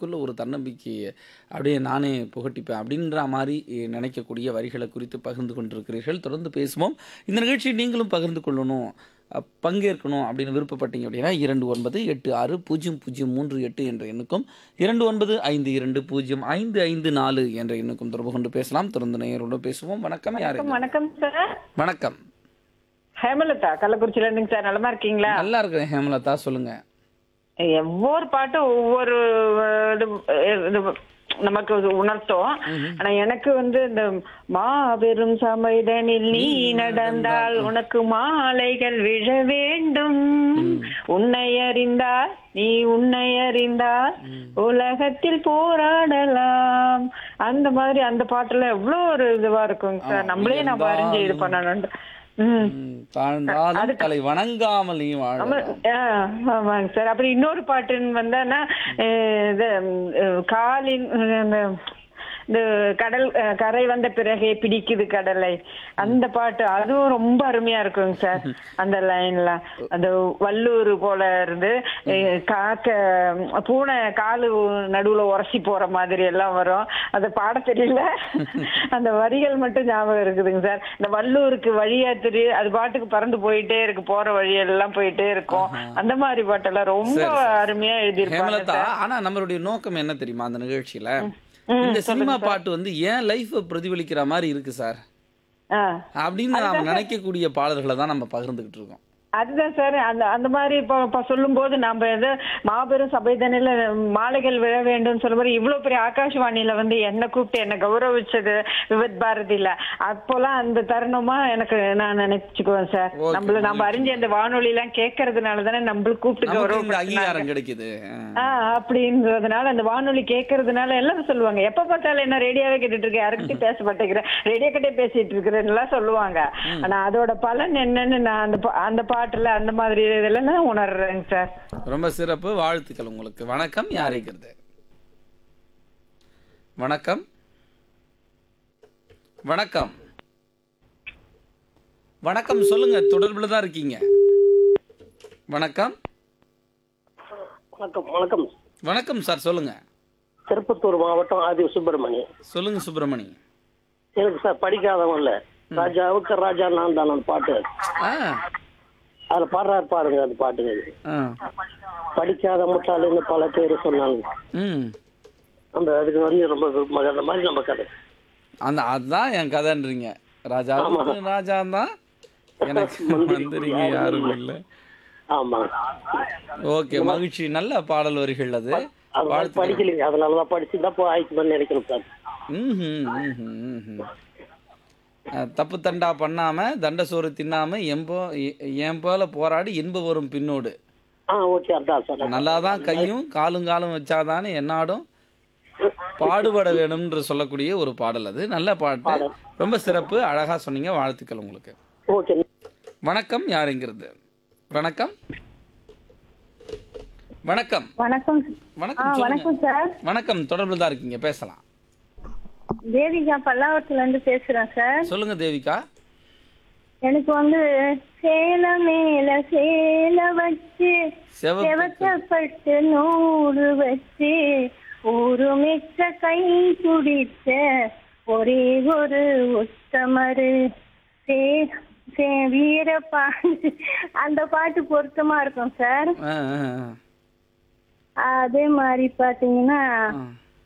எனக்குள்ள ஒரு தன்னம்பிக்கையை அப்படியே நானே புகட்டிப்பேன் அப்படின்ற மாதிரி நினைக்கக்கூடிய வரிகளை குறித்து பகிர்ந்து கொண்டிருக்கிறீர்கள் தொடர்ந்து பேசுவோம் இந்த நிகழ்ச்சியை நீங்களும் பகிர்ந்து கொள்ளணும் அஹ், பங்கேற்கணும் அப்படின்னு விருப்பப்பட்டீங்க அப்படின்னா இரண்டு ஒன்பது எட்டு ஆறு பூஜ்ஜியம் பூஜ்ஜியம் மூன்று எட்டு என்ற எண்ணுக்கும் இரண்டு ஒன்பது ஐந்து இரண்டு பூஜ்ஜியம் ஐந்து ஐந்து நாலு என்ற எண்ணுக்கும் தொடர்பு கொண்டு பேசலாம் தொடர்ந்து நேயரோட பேசுவோம் வணக்கம் யாரு வணக்கம் வணக்கம் சார் வணக்கம் ஹேமலதா கள்ளக்குறிச்சியில இருந்துங்க சார் நலமா இருக்கீங்களா நல்லா இருக்கிறேன் ஹேமலதா சொல்லுங்க ஒவ்வொரு பாட்டும் ஒவ்வொரு அஹ், இது, அஹ், இது நமக்கு இது உணர்த்தும் ஆனா எனக்கு வந்து இந்த மாபெரும் சமைதனில் நீ நடந்தால் உனக்கு மாலைகள் விழ வேண்டும் உன்னை அறிந்தால் நீ உன்னை அறிந்தால் உலகத்தில் போராடலாம் அந்த மாதிரி அந்த பாட்டுல எவ்வளவு ஒரு இதுவா இருக்குங்க சார் நம்மளே நம்ம அறிஞ்சு இது பண்ணணும் ம் ம், தாழ்ந்தாலும் தலை வணங்காமல் நீ வாழ ஆமா, ஆ, ஆமாங்க சார் அப்புறம் இன்னொரு பாட்டுன்னு வந்தான்னா அஹ், இது அஹ், காலின் அந்த இந்த கடல் அஹ், கரை வந்த பிறகே பிடிக்குது கடலை அந்த பாட்டு அதுவும் ரொம்ப அருமையா இருக்குங்க சார் அந்த லைன்ல அந்த வல்லூர் போல இருந்து அஹ், காக்க பூனை காலு நடுவுல உரசி போற மாதிரி எல்லாம் வரும் அது பாட தெரியல அந்த வரிகள் மட்டும் ஞாபகம் இருக்குதுங்க சார் இந்த வல்லூருக்கு வழியா திரு அது பாட்டுக்கு பறந்து போயிட்டே இருக்கு போற வழியெல்லாம் போயிட்டே இருக்கும் அந்த மாதிரி பாட்டெல்லாம் ரொம்ப சரி, சரி. அருமையா எழுதியிருப்பாங்க ஹேமலதா ஆனா நம்மளுடைய நோக்கம் என்ன தெரியுமா அந்த நிகழ்ச்சியில இந்த சினிமா பாட்டு வந்து ஏன் லைஃப் பிரதிபலிக்கிற மாதிரி இருக்கு சார் ஆ அப்படின்னு நாம நினைக்கக்கூடிய பாடல்களை தான் நம்ம பகிர்ந்துகிட்டு இருக்கோம் அதுதான் சார் அந்த அந்த மாதிரி இப்போ இப்போ சொல்லும்போது நம்ம எது மாபெரும் சபைதனில மாலைகள் விழ வேண்டும் சொல்ல மாதிரி இவ்வளவு பெரிய ஆகாஷ்வாணியில வந்து என்ன கூப்பிட்டு என்ன கௌரவிச்சது விவத் பாரதியில அப்போலாம் அந்த தருணமா எனக்கு நான் நினைச்சுக்குவேன் சார் Okay, நம்மள நம்ம அறிஞ்ச அந்த வானொலி எல்லாம் கேட்கறதுனால தானே நம்மளுக்கு கூப்பிட்டு நமக்கு இந்த கௌரவம் அங்கீகாரம் கிடைக்குது ஆ அப்படின்றதுனால அந்த வானொலி கேட்கறதுனால எல்லாரும் சொல்லுவாங்க எப்ப பார்த்தாலும் என்ன ரேடியோவே கேட்டுட்டு இருக்க யாருக்கிட்டையும் பேச மாட்டேங்கிறேன் ரேடியோ கிட்டே பேசிட்டு இருக்கிறேன்னு எல்லாம் சொல்லுவாங்க ஆனா அதோட பலன் என்னன்னு நான் அந்த பா- அந்த பாட்டுல அந்த மாதிரி இதெல்லாம் நான் உணர்றேங்க சார் ரொம்ப சிறப்பு வாழ்த்துக்கள் உங்களுக்கு வணக்கம் யாரைக்கிறது வணக்கம் வணக்கம் வணக்கம் சொல்லுங்க தொடர்புல தான் இருக்கீங்க வணக்கம் வணக்கம் வணக்கம் வணக்கம் சார் சொல்லுங்க திருப்பத்தூர் மாவட்டம் ஆதி சுப்பிரமணி சொல்லுங்க சுப்பிரமணி எனக்கு சார் படிக்காதவன் இல்ல ராஜாவுக்கு ராஜா நான் தான் அந்த பாட்டு ஆ அதுல பாடுறாரு பாருங்க அந்த பாட்டுங்க ஆ படிக்காத முட்டாளுன்னு பல பேர் சொன்னாங்க ம் அந்த அதுக்கு வந்து ரொம்ப விருப்பம். அந்த மாதிரி நம்ம கதை அந்த அதுதான் என் கதைன்றீங்க ராஜாவுக்கு ராஜா தான் எனக்கு மந்திரிங்க யாரும் இல்லை ஆமாங்க ஓகே மகிழ்ச்சி நல்ல பாடல் வரிகள் அது அது மாதிரி படிக்கலைங்க அதனாலதான் படிச்சு தான் போய் ஆயிடுச்சுன்னு நினைக்கிறேன் சார் ம்ஹும், ம்ஹும், ம்ஹும். அஹ், தப்பு தண்டா பண்ணாம தண்ட சோறு தின்னாம எம்போ எ- என் போல போராடி இன்ப வரும் பின்னோடு ஆ ஓகே அதான் சார் நல்லாதான் கையும் காலும் காலும் வச்சாதானே என்னாடும் பாடுபட வேணும்ன்ற சொல்லக்கூடிய ஒரு பாடல் அது நல்ல பாட்டு ரொம்ப சிறப்பு அழகா சொன்னீங்க வாழ்த்துக்கள் உங்களுக்கு ஓகே வணக்கம் யாருங்கிறது வணக்கம் வணக்கம் வணக்கம் வணக்கம் சொல்லுங்க. வணக்கம் சார் வணக்கம் தொடர்புல தான் இருக்கீங்க பேசலாம் தேவிகா பல்லாவரத்துல இருந்து பேசுறேன் சார் சொல்லுங்க தேவிகா எனக்கு வந்து சேல மேல சேல வச்சு சிவப்பு செவக்கப்பட்டு நூறு வச்சு ஒரு மிச்ச கை துடித்த ஒரே ஒரு உத்தமரு சே சே வீரப்பா அந்த பாட்டு பொருத்தமா இருக்கும் சார் ஆ, ஆ, ஆ. அதே மாதிரி பாத்தீங்கன்னா ஆ.